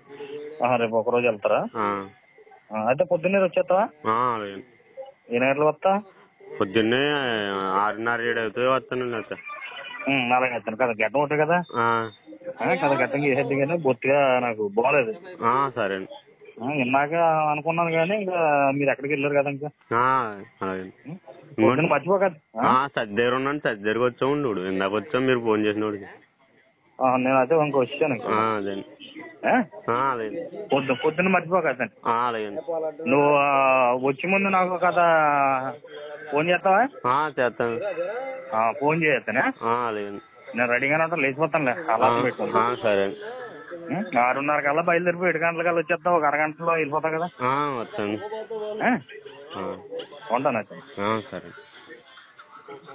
ఆహా, రేపు ఒక రోజు వెళ్తారా ఆ, ఆ, అయితే పొద్దున్నే వచ్చేస్తావా ఆ, అలాగే ఎన్ని గంటలు వస్తా పొద్దున్నే ఆరున్నర ఏడు అవుతుంది వస్తానండి అయితే ఉమ్, అలాగే వస్తాను కదా గడ్డం ఒకటి కదా ఆ, ఆ, కదా గడ్డం గీసేద్ది కానీ బొత్తిగా నాకు బాగలేదు ఆ, సరే అండి ఆ, ఇందాక అనుకున్నాను కానీ ఇంకా మీరు ఎక్కడికి వెళ్ళారు కదా ఇంకా ఆ, అలాగే ఉం? పొద్దున్న మర్చిపోక ఆ, సర్ది దగ్గర ఉన్నాను సర్ది దగ్గరకు వచ్చామండి ఇప్పుడు ఇందాక వచ్చాం మీరు ఫోన్ చేసినోడికి నేను అయితే ఇంకో వచ్చాను ఇంకా ఆ, అదే అండి ఆ? ఆ, అదే అండి పొద్దు పొద్దున్న మర్చిపోక అతను ఆ, అలాగే అండి నువ్వు ఆ, వచ్చే ముందు నాకు కదా ఫోన్ చేస్తావా ఆ, చేస్తాను ఆ, ఫోన్ చేయొస్తానే ఆ, అలాగే అండి నేను రెడీగానే ఉంటాను లేచిపోతానులే ఆ, అలా పెట్టుకుంటా ఆ, సరే అండి ఉం? ఆరున్నర కల్లా బయలుదేరిపోయి ఏడు గంటల కల్లా వచ్చేస్తావు ఒక అరగంటలో వెళ్ళిపోతావు కదా ఆ, వస్తాను ఆ? ఆ, ఉంటాను అయితే ఆ, సరే